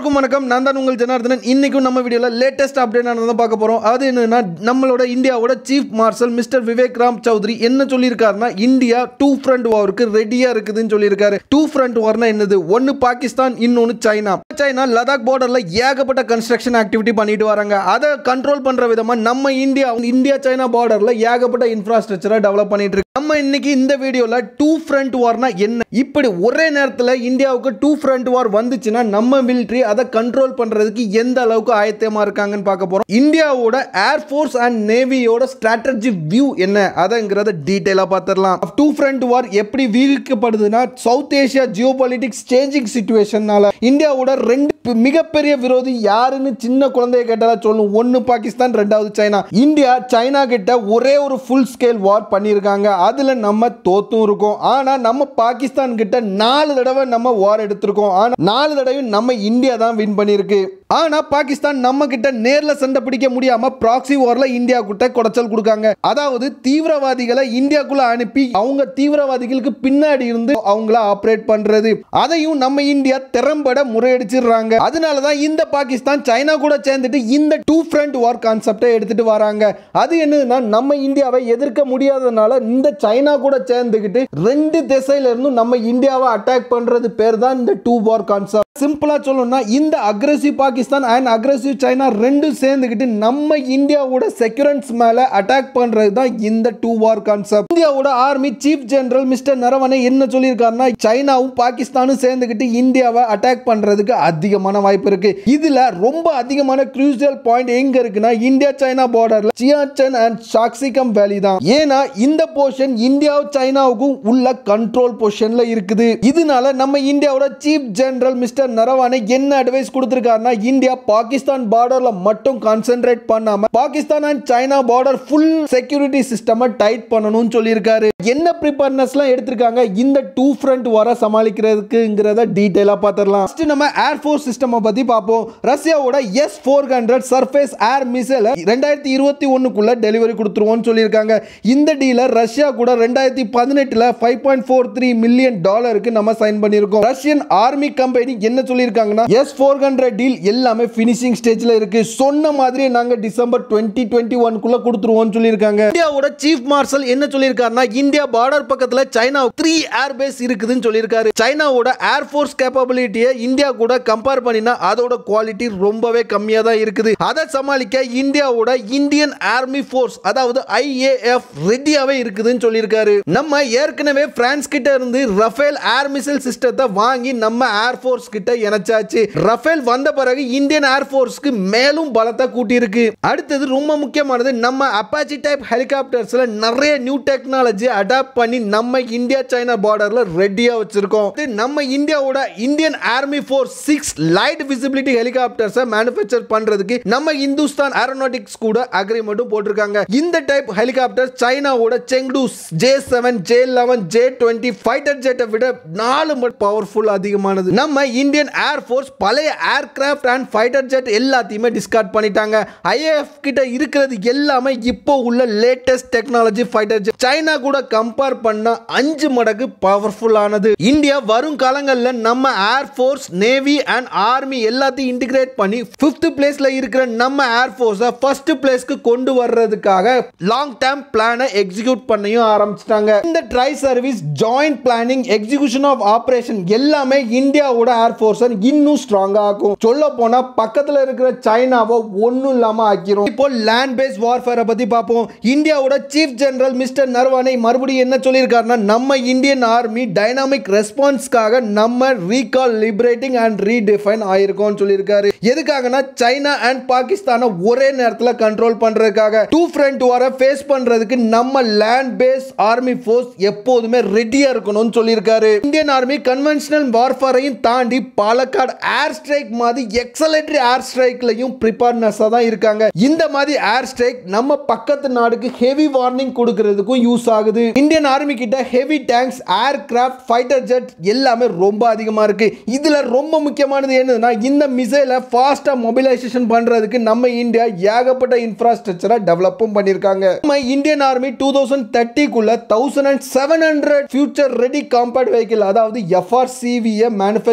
எல்லாருக்கும் வணக்கம் நான் தான் உங்கள் ஜனார்தனன் இன்னைக்கும் நம்ம வீடியோவில் லேட்டஸ்ட் அப்டேட் தான் பார்க்க போகிறோம் அது என்னன்னா நம்மளோட இந்தியாவோட chief marshal mister Vivek Ram Chaudhari என்ன சொல்லியிருக்காருன்னா இந்தியா டூ ஃப்ரண்ட் வாருக்கு ரெடியாக இருக்குதுன்னு சொல்லியிருக்காரு டூ ஃப்ரண்ட் வார்னா என்னது ஒன்று பாகிஸ்தான் இன்னொன்று சைனா சைனா லடாக் பார்டரில் ஏகப்பட்ட கன்ஸ்ட்ரக்ஷன் ஆக்டிவிட்டி பண்ணிட்டு வராங்க அதை கண்ட்ரோல் பண்ணுற விதமாக நம்ம இந்தியா இந்தியா சைனா பார்டரில் ஏகப்பட்ட இன்ஃப்ராஸ்ட்ரக்சரை டெவலப் பண்ணிட்டு இருக்கு நம்ம இன்னைக்கு இந்த வீடியோவில் டூ ஃப்ரண்ட் வார்னா என்ன இப்படி ஒரே நேரத்தில் இந்தியாவுக்கு டூ ஃப்ரண்ட் வார் வந்துச்சுன்னா நம்ம மிலிட்ரி அதை கண்ட்ரோல் பண்ணுறதுக்கு எந்த அளவுக்கு ஆயத்தமாக இருக்காங்கன்னு பார்க்க போகிறோம் இந்தியாவோட ஏர்ஃபோர்ஸ் அண்ட் நேவியோட ஸ்ட்ராட்டஜி வியூ என்ன அதங்கிறத டீட்டெயிலாக பார்த்துடலாம் டூ ஃப்ரண்ட் வார் எப்படி வீழ்க்கப்படுதுன்னா South Asia geopolitics changing சுச்சுவேஷனால இந்தியாவோட ரெண்டு பி- மிகப்பெரிய விரோதி யாருன்னு சின்ன குழந்தைய கேட்டால சொல்லும் ஒன்னு பாகிஸ்தான் ரெண்டாவது சைனா இந்தியா சைனா கிட்ட ஒரே ஒரு ஃபுல் ஸ்கேல் வார் பண்ணியிருக்காங்க அதுல நம்ம தோத்தும் இருக்கோம் ஆனா நம்ம பாகிஸ்தான் கிட்ட நாலு தடவை நம்ம வார் எடுத்திருக்கோம் ஆனா நாலு தடவை நம்ம இந்தியா தான் வின் பண்ணியிருக்கு ஆனா பாகிஸ்தான் நம்ம கிட்ட நேர்ல சண்டை பிடிக்க முடியாம ப்ராக்சி வார்ல இந்தியா கிட்ட குடைச்சல் கொடுக்காங்க அதாவது தீவிரவாதிகளை இந்தியாக்குள்ள அனுப்பி அவங்க தீவிரவாதிகளுக்கு பின்னாடி இருந்து அவங்கள ஆப்ரேட் பண்றது அதையும் நம்ம இந்தியா திறம்பட முறையடிச்சிடுறாங்க அதனாலதான் இந்த பாகிஸ்தான் சைனா கூட சேர்ந்துட்டு இந்த டூ ஃப்ரண்ட் வார் கான்செப்டை எடுத்துட்டு வராங்க அது என்னதுன்னா நம்ம இந்தியாவை எதிர்க்க முடியாதனால இந்த சைனா கூட சேர்ந்துக்கிட்டு ரெண்டு திசையில இருந்தும் நம்ம இந்தியாவை அட்டாக் பண்றது பேர் தான் இந்த டூ வார் கான்செப்ட் சிம்பிளா சொல்லணும்னா இந்த aggressive Pakistan and aggressive China ரெண்டும் சேர்ந்துக்கிட்டு நம்ம இந்தியாவோட செக்யூரன்ஸ் மேல அட்டாக் பண்றது தான் இந்த டூ வார் கான்செப்ட் இந்தியாவோட army chief general mister Naravane என்ன சொல்லியிருக்காருன்னா சைனாவும் பாகிஸ்தானும் சேர்ந்துக்கிட்டு இந்தியாவை அட்டாக் பண்றதுக்கு அதிகமான வாய்ப்பு இருக்கு இதுல ரொம்ப அதிகமான crucial பாயிண்ட் எங்க இருக்குன்னா இந்தியா சைனா பார்டர்ல சியாச்சன் அண்ட் சாக்சிகம் வேலி தான் ஏன்னா இந்த போர்ஷன் இந்தியா சைனாவுக்கும் உள்ள கண்ட்ரோல் பொசிஷன்ல இருக்குது இதனால நம்ம இந்தியாவோட சீஃப் ஜெனரல் மிஸ்டர் நரவானே என்ன அட்வைஸ் கொடுத்திருக்காருன்னா இந்தியா பாகிஸ்தான் பார்டர்ல மட்டும் கான்சென்ட்ரேட் பண்ணாம Pakistan and China border full security சிஸ்டமை டைட் பண்ணணும்னு சொல்லியிருக்காரு என்ன ப்ரிப்பேர்னஸ்லாம் எடுத்திருக்காங்க இந்த டூ ஃப்ரண்ட் வர சமாளிக்கிறதுக்குங்கிறத டீட்டெயிலாக பார்த்துடலாம் ஃபர்ஸ்ட் நம்ம ஏர்ஃபோர்ஸ் சிஸ்டமை பற்றி பார்ப்போம் ரஷ்யாவோட S four hundred surface air மிசைலை ரெண்டாயிரத்தி இருபத்தி ஒன்றுக்குள்ள டெலிவரி கொடுத்துருவோம்னு சொல்லியிருக்காங்க இந்த டீலர் ரஷ்யா கூட ரெண்டாயிரத்தி பதினெட்டில் five point four three million டாலருக்கு நம்ம சைன் பண்ணியிருக்கோம் ரஷ்யன் ஆர்மி கம்பெனி என்ன சொல்லியிருக்காங்கன்னா எஸ் ஃபோர் ஹண்ட்ரட் டீல் எல்லாமே ஃபினிஷிங் ஸ்டேஜில் இருக்கு சொன்ன மாதிரியே நாங்கள் டிசம்பர் டுவெண்ட்டி டுவெண்ட்டி ஒன்குள்ள கொடுத்துருவோம்னு சொல்லியிருக்காங்க இந்தியாவோட சீஃப் மார்ஷல் என்ன சொல்லியிருக்காருன்னா இந்தியா பார்டர் பக்கத்தில் சைனா த்ரீ ஏர் பேஸ் இருக்குதுன்னு சொல்லியிருக்காரு சைனாவோட ஏர்ஃபோர்ஸ் கேப்பபிலிட்டியை இந்தியா கூட கம்பேர் பண்ணினா அதோட குவாலிட்டி ரொம்பவே கம்மியாக தான் இருக்குது அதை சமாளிக்க இந்தியாவோட இந்தியன் ஆர்மி ஃபோர்ஸ் அதாவது ஐஏஎஃப் ரெடியாவே இருக்குதுன்னு சொல்லியிருக்காரு நம்ம ஏற்கனவே பிரான்ஸ் கிட்ட இருந்து ரஃபேல் ஏர் மிசைல் சிஸ்டத்தை வாங்கி நம்ம ஏர்ஃபோர்ஸ் கிட்ட இணைச்சாச்சு ரஃபேல் வந்த பிறகு இந்தியன் ஏர்ஃபோர்ஸ்க்கு மேலும் பலத்தை கூட்டியிருக்கு அடுத்தது ரொம்ப முக்கியமானது நம்ம அப்பாச்சி டைப் ஹெலிகாப்டர்ஸ்ல நிறைய நியூ டெக்னாலஜி அடாப்ட் பண்ணி நம்ம இந்தியா சைனா பார்டர்ல ரெடியா வச்சிருக்கோம் இது நம்ம இந்தியாவோட Indian army force six light visibility ஹெலிகாப்டர்ஸை மேனுஃபேக்சர் பண்றதுக்கு நம்ம இந்துஸ்தான் ஏரோநாட்டிக்ஸ் கூட அக்ரிமெண்ட்டும் போட்டிருக்காங்க இந்த டைப் ஹெலிகாப்டர் சைனாவோட Chengdu J seven J eleven J twenty fighter ஜெட்டை விட நாலு மட் பவர்ஃபுல் அதிகமானது நம்ம இந்தியன் ஏர் ஃபோர்ஸ் பழைய ஏர்கிராஃப்ட் அண்ட் ஃபைட்டர் ஜெட் எல்லாத்தையுமே டிஸ்கார்ட் பண்ணிட்டாங்க ஐஏஎஃப் கிட்ட இருக்கிறது எல்லாமே இப்போ உள்ள latest technology fighter jet China கூட கம்பேர் பண்ண அஞ்சு மடங்கு பவர்ஃபுல்லானது இந்தியா வரும் காலங்களில் நம்ம ஏர் ஃபோர்ஸ் நேவி அண்ட் ஆர்மி எல்லாத்தையும் இன்டிகிரேட் பண்ணி ஃபிஃப்த் பிளேஸ்ல இருக்கிற நம்ம ஏர் ஃபோர்ஸை ஃபர்ஸ்ட் பிளேஸ்க்கு கொண்டு வர்றதுக்காக லாங் டேர்ம் பிளானை எக்ஸிக்யூட் பண்ணியும் ஆரம்பிச்சிட்டாங்க இந்த tri service joint planning execution of operation எல்லாமே இந்தியாவோட ஏர் ஃபோர்ஸை இன்னும் ஸ்ட்ராங்கா ஆக்கும் சொல்ல போனா பக்கத்துல இருக்கிற சைனாவை ஒன்றும் இல்லாம ஆக்கிரும் இப்போ லேண்ட் பேஸ் வார்ஃபேரை பத்தி பார்ப்போம் இந்தியாவோட சீஃப் ஜெனரல் மிஸ்டர் நர்வானே மறுபடியும் என்ன சொல்லியிருக்காருன்னா நம்ம இந்தியன் ஆர்மி டைனாமிக் ரெஸ்பான்ஸ்க்காக நம்ம ரீகால் லிபரேட்டிங் அண்ட் ரீடிஃபைன் ஆயிருக்கோம்னு சொல்லியிருக்காரு எதுக்காகனா சைனா அண்ட் பாகிஸ்தானை ஒரே நேரத்தில் கண்ட்ரோல் பண்றதுக்காக டூ ஃப்ரண்ட் வாரை ஃபேஸ் பண்றதுக்கு நம்ம லேண்ட் பேஸ் ஆர்மி ஃபோர்ஸ் எப்போதுமே ரெடியா இருக்கணும்னு சொல்லியிருக்காரு இந்தியன் ஆர்மி கன்வென்ஷனல் வார்ஃபேரையும் தாண்டி பாலக்காடு ஏர் ஸ்ட்ரைக் மாதிரி எக்ஸலேட்டரி ஏர் ஸ்ட்ரைக்லையும் ப்ரிப்பேர்னஸாக தான் இருக்காங்க இந்த மாதிரி ஏர் ஸ்ட்ரைக் நம்ம பக்கத்து நாடுக்கு ஹெவி வார்னிங் கொடுக்கறதுக்கும் யூஸ் ஆகுது இந்தியன் ஆர்மி கிட்ட heavy tanks aircraft fighter jet எல்லாமே ரொம்ப அதிகமாக இருக்கு இதுல ரொம்ப முக்கியமானது என்னதுன்னா இந்த மிசைலை ஃபாஸ்ட்டாக மொபிலைசேஷன் பண்றதுக்கு நம்ம இந்தியா ஏகப்பட்ட இன்ஃப்ராஸ்ட்ரக்சரை டெவலப்பும் பண்ணியிருக்காங்க நம்ம இந்தியன் ஆர்மி டூ தௌசண்ட் தேர்ட்டிக்குள்ள thousand and seven hundred future ready compact vehicle அதாவது எஃப்ஆர்சிவியை மேனுஃபேக்சர் பண்ற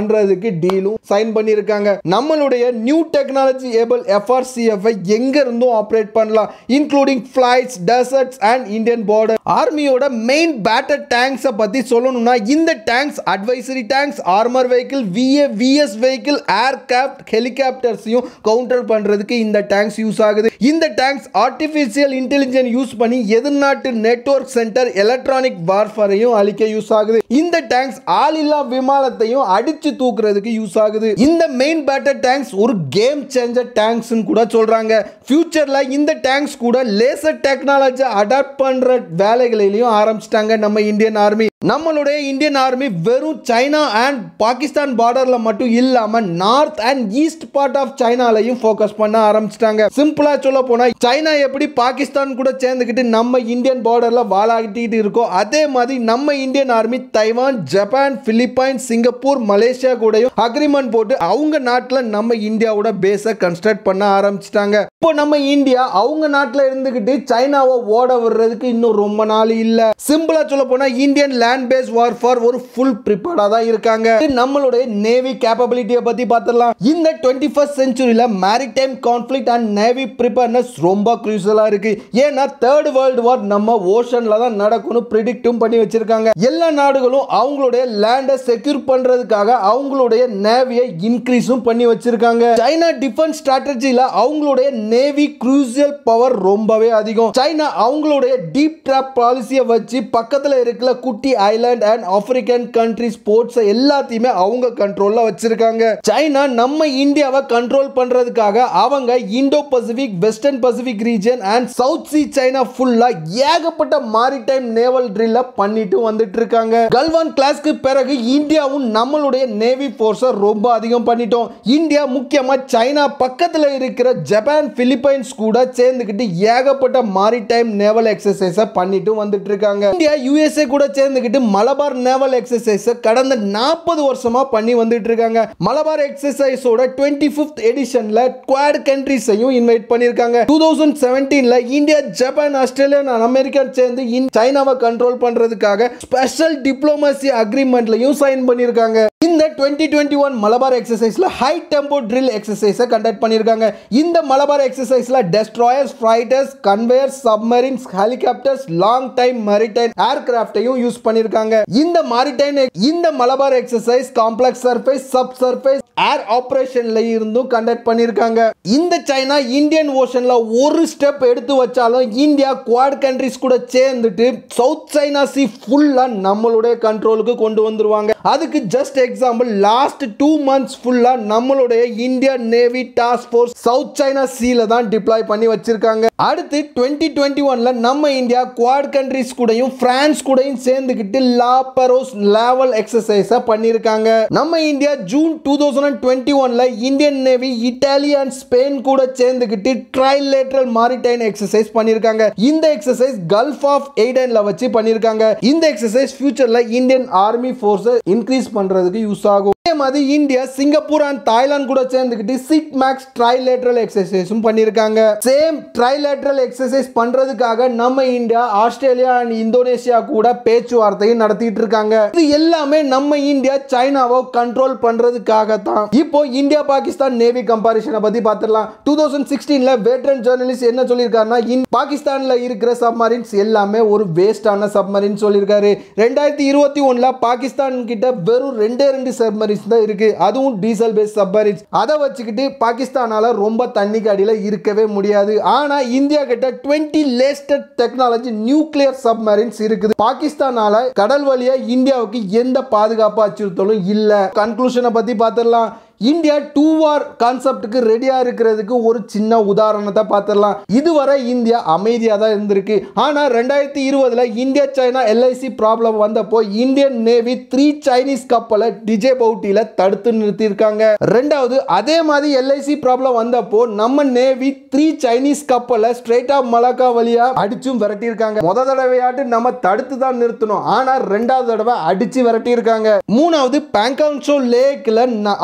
பண்றதுக்கு டீலும் சைன் பண்ணியிருக்காங்க நம்மளுடைய நியூ டெக்னாலஜி ஏபிள் எஃப்ஆர்சிஎஃப் எங்க இருந்தும் ஆப்ரேட் பண்ணலாம் including flights deserts and Indian border ஆர்மியோட மெயின் பேட்டர் டேங்க்ஸை பத்தி சொல்லணும்னா இந்த tanks adversary tanks armour vehicle V A V S vehicle aircraft ஹெலிகாப்டர்ஸையும் கவுண்டர் பண்றதுக்கு இந்த டேங்க்ஸ் யூஸ் ஆகுது இந்த டேங்க்ஸ் ஆர்டிஃபிஷியல் இன்டெலிஜென்ஸ் யூஸ் பண்ணி எதிர்நாட்டு நெட்வொர்க் சென்டர் எலக்ட்ரானிக் வார்ஃபரையும் அழிக்க யூஸ் ஆகுது இந்த டேங்க்ஸ் ஆளில்லா விமானத்தையும் அடிச்சு தூக்குறதுக்கு யூஸ் ஆகுது இந்த மெயின் பேட்டர் டேங்க்ஸ் ஒரு கேம் சேஞ்சர் டேங்க்ஸ் கூட சொல்றாங்க ஃபியூச்சர்ல இந்த டேங்க்ஸ் கூட லேசர் டெக்னாலஜி அடாப்ட் பண்ற வேலைகளிலையும் ஆரம்பிச்சிட்டாங்க நம்ம இந்தியன் ஆர்மி நம்மளுடைய இந்தியன் ஆர்மி வெறும் சைனா அண்ட் பாகிஸ்தான் பார்டர்ல மட்டும் இல்லாம north and east part of சைனாலையும் ஃபோக்கஸ் பண்ண ஆரம்பிச்சிட்டாங்க சிம்பிளா சொல்ல போனா சைனா எப்படி பாகிஸ்தான் கூட சேர்ந்துக்கிட்டு நம்ம இந்தியன் பார்டர்ல வாழாட்டிட்டு இருக்கோம் அதே மாதிரி நம்ம Indian army Taiwan Japan Philippines Singapore Malaysia கூடயும் அக்ரிமெண்ட் போட்டு அவங்க நாட்டில் நம்ம இந்தியாவோட பேஸை கன்ஸ்ட்ரக்ட் பண்ண ஆரம்பிச்சிட்டாங்க இப்போ நம்ம இந்தியா அவங்க நாட்டில் இருந்துகிட்டு சைனாவை ஓட விடுறதுக்கு இன்னும் ரொம்ப நாள் இல்ல சிம்பிளா சொல்ல போனா இந்தியன் லேண்ட் பேஸ் வார்ஃபார் ஒரு ஃபுல் ப்ரிப்பேர்டா தான் இருக்காங்க இது நம்மளுடைய நேவி கேப்பபிலிட்டியை பத்தி பார்த்துடலாம் இந்த டுவெண்ட்டி ஃபர்ஸ்ட் செஞ்சுரியில maritime conflict and navy preparedness ரொம்ப குரூசலா இருக்கு ஏன்னா தேர்ட் வேர்ல்டு வார் நம்ம ஓஷன்ல தான் நடக்கும்னு ப்ரிடிக்டும் பண்ணி வச்சிருக்காங்க எல்லா நாடுகளும் அவங்களுடைய லேண்டை செக்யூர் பண்றதுக்காக அவங்களுடைய நேவியை இன்க்ரீஸும் பண்ணி வச்சிருக்காங்க சைனா டிஃபென்ஸ் ஸ்ட்ராட்டஜில அவங்களுடைய நேவி குரூசியல் பவர் ரொம்பவே அதிகம் சைனா அவங்களுடைய டீப் ட்ராப் பாலிசியை வச்சு பக்கத்துல இருக்கிற குட்டி island and African country ports எல்லாத்தையுமே அவங்க கண்ட்ரோல்ல வச்சிருக்காங்க சைனா நம்ம இந்தியாவை கண்ட்ரோல் பண்றதுக்காக அவங்க Indo Pacific western Pacific region and south sea China ஃபுல்லா ஏகப்பட்ட மாரிடைம் நேவல் ட்ரில்ல பண்ணிட்டு வந்துட்டு இருக்காங்க கல்வான் கிளாஸ்க்கு பிறகு இந்தியாவும் நம்மளுடைய நேவி ஃபோர்ஸை ரொம்ப அதிகம் பண்ணிட்டோம் இந்தியா முக்கியமா சைனா பக்கத்துல இருக்கிற ஜப்பான் பிலிப்பைன்ஸ் கூட சேர்ந்துக்கிட்டு ஏகப்பட்ட மாரிடைம் நேவல் எக்ஸசைஸை பண்ணிட்டு வந்துட்டு இருக்காங்க இந்தியா யுஎஸ்ஏ கூட சேர்ந்துக்கிட்டு மலபார் நேவல் எக்ஸசைஸை கடந்த நாற்பது வருஷமா பண்ணி வந்துட்டு இருக்காங்க மலபார் எக்ஸசைஸோட டுவெண்ட்டி ஃபிஃப்த் எடிஷன்ல குவாட் கண்ட்ரிஸையும் இன்வைட் பண்ணியிருக்காங்க டூ தௌசண்ட் செவன்டீன்ல India Japan Australia and America சேர்ந்து இன் சைனாவை கண்ட்ரோல் பண்றதுக்காக ஸ்பெஷல் டிப்ளமசி அக்ரிமெண்ட்லையும் சைன் பண்ணியிருக்காங்க இந்த டுவெண்ட்டி டுவெண்ட்டி ஒன் மலபார் எக்ஸசைஸ்ல ஹை டெம்போ ட்ரில் எக்ஸசைஸை கண்டக்ட் பண்ணியிருக்காங்க இந்த மலபார் எக்ஸசைஸ்ல destroyers fighters conveyors submarines helicopters long time maritime ஏர்கிராஃப்டையும் யூஸ் பண்ணியிருக்காங்க இந்த மாரிடைன் இந்த Malabar exercise complex surface sub surface air ஆபரேஷன்ல இருந்தும் கண்டக்ட் பண்ணியிருக்காங்க இந்த சைனா இந்தியன் ஓஷன்ல ஒரு ஸ்டெப் எடுத்து வச்சாலும் இந்தியா குவாட் கண்ட்ரிஸ் கூட சேர்ந்துட்டு சவுத் சைனா சி ஃபுல்லா நம்மளுடைய கண்ட்ரோலுக்கு கொண்டு வந்துருவாங்க அதுக்கு just example last two months ஃபுல்லா நம்மளுடைய Indian navy task force south China சீல தான் டிப்ளாய் பண்ணி வச்சிருக்காங்க அடுத்து டுவெண்ட்டி டுவெண்ட்டி ஒன்ல நம்ம இந்தியா குவாட் கண்ட்ரிஸ் கூடயும் பிரான்ஸ் கூடயும் சேர்ந்துக்கிட்டு லாபரோஸ் லேவல் எக்ஸசைஸை பண்ணியிருக்காங்க நம்ம India June two thousand twenty ஒன்ல Indian navy Italy and Spain கூட சேர்ந்துக்கிட்டு ட்ரைலேட்ரல் மாரிடைன் எக்ஸசைஸ் பண்ணியிருக்காங்க இந்த எக்ஸசைஸ் கல்ஃப் ஆஃப் எய்டன்ல வச்சு பண்ணியிருக்காங்க இந்த எக்ஸசைஸ் ஃபியூச்சர்ல இந்தியன் ஆர்மி ஃபோர்ஸை இன்க்ரீஸ் பண்றதுக்கு யூஸ் ஆகும் அதே மாதிரி இந்தியா சிங்கப்பூர் அண்ட் தாய்லாந்து கூட சேர்ந்துக்கிட்டு சிட் மேக்ஸ் ட்ரைலேட்ரல் எக்ஸசைஸும் பண்ணியிருக்காங்க சேம் ட்ரைலேட்ரல் எக்ஸசைஸ் பண்றதுக்காக நம்ம இந்தியா ஆஸ்திரேலியா அண்ட் இந்தோனேஷியா கூட பேச்சுவார்த்தையும் நடத்திட்டு இருக்காங்க இது எல்லாமே நம்ம இந்தியா சைனாவை கண்ட்ரோல் பண்றதுக்காக தான் இப்போ இந்தியா பாகிஸ்தான் நேவி கம்பாரிசனை பத்தி பார்த்துடலாம் டூ தௌசண்ட் சிக்ஸ்டீன்ல வேட்ரன் ஜேர்னலிஸ்ட் என்ன சொல்லியிருக்காருன்னா இன் பாகிஸ்தான்ல இருக்கிற சப்மரின்ஸ் எல்லாமே ஒரு வேஸ்டான சப்மரின் சொல்லியிருக்காரு ரெண்டாயிரத்தி இருபத்தி ஒண்ணுல பாகிஸ்தான் கிட்ட வெறும் ரெண்டே ரெண்டு சப்மரின்ஸ் தான் இருக்கு அதுவும் டீசல் பேஸ் சப்மரின்ஸ் அதை வச்சுக்கிட்டு பாகிஸ்தானால ரொம்ப தண்ணிக்கு அடியில் இருக்கவே முடியாது ஆனா இந்தியா கிட்ட twenty latest technology nuclear submarines இருக்குது பாகிஸ்தானால கடல் வழியா இந்தியாவுக்கு எந்த பாதுகாப்பு அச்சுறுத்தலும் இல்ல கன்க்ளூஷனை பத்தி பார்த்துடலாம் இந்தியா டூ வார் கான்செப்டுக்கு ரெடியாக இருக்கிறதுக்கு ஒரு சின்ன உதாரணத்தை பார்த்துடலாம் இதுவரை இந்தியா அமைதியாக தான் இருந்திருக்கு ஆனால் ரெண்டாயிரத்தி இருபதுல இந்தியா சைனா எல்ஐசி ப்ராப்ளம் வந்தப்போ இந்தியன் நேவி த்ரீ சைனீஸ் கப்பலை டிஜே பவுட்டியில் தடுத்து நிறுத்தியிருக்காங்க ரெண்டாவது அதே மாதிரி எல்ஐசி ப்ராப்ளம் வந்தப்போ நம்ம நேவி த்ரீ சைனீஸ் கப்பலை ஸ்ட்ரெயிட் ஆஃப் மலாக்கா வழியா அடிச்சும் விரட்டியிருக்காங்க முத தடவையாட்டு நம்ம தடுத்து தான் நிறுத்தணும் ஆனால் ரெண்டாவது தடவை அடிச்சு விரட்டியிருக்காங்க மூணாவது பேங்காங்சோ லேக்கில் அவங்களோட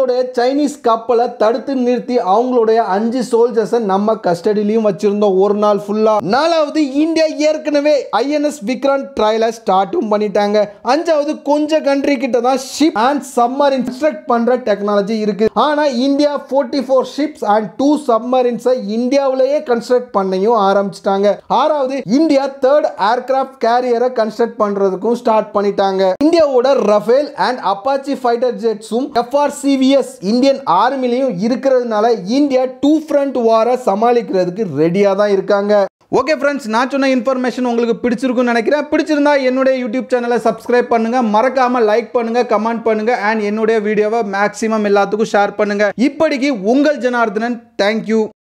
நம்மளுடைய சைனீஸ் கப்பலை தடுத்து நிறுத்தி அவங்களுடைய அஞ்சு சோல்ஜர்ஸை நம்ம கஸ்டடியிலையும் வச்சிருந்தோம் ஒரு நாள் ஃபுல்லா நாலாவது இந்தியா ஏற்கனவே ஐஎன்எஸ் விக்ராந்த் ட்ரையலை ஸ்டார்ட்டும் பண்ணிட்டாங்க அஞ்சாவது கொஞ்சம் கண்ட்ரி கிட்ட தான் ஷிப் அண்ட் சப்மரின் கன்ஸ்ட்ரக்ட் பண்ற டெக்னாலஜி இருக்கு ஆனா India 44 four ships and two சப்மரின்ஸை இந்தியாவிலேயே கன்ஸ்ட்ரக்ட் பண்ணையும் ஆரம்பிச்சிட்டாங்க ஆறாவது இந்தியா தேர்ட் ஏர்கிராஃப்ட் கேரியரை கன்ஸ்ட்ரக்ட் பண்றதுக்கும் ஸ்டார்ட் பண்ணிட்டாங்க இந்தியாவோட ரஃபேல் அண்ட் அப்பாச்சி ஃபைட்டர் ஜெட்ஸும் எஃப்ஆர்சிவிஎஸ் இந்தியன் ஆர்மிலையும் இருக்கிறதுனால இந்தியா டூ ஃப்ரண்ட் வாரை சமாளிக்கிறதுக்கு ரெடியாக தான் இருக்காங்க ஓகே ஃப்ரெண்ட்ஸ் நான் சொன்ன இன்ஃபர்மேஷன் உங்களுக்கு பிடிச்சிருக்கும்னு நினைக்கிறேன் பிடிச்சிருந்தா என்னுடைய யூடியூப் சேனலை சப்ஸ்கிரைப் பண்ணுங்க மறக்காம லைக் பண்ணுங்க கமெண்ட் பண்ணுங்க அண்ட் என்னுடைய வீடியோவை மேக்ஸிமம் எல்லாத்துக்கும் ஷேர் பண்ணுங்க இப்படிக்கு உங்கள் ஜனார்தனன் தேங்க்யூ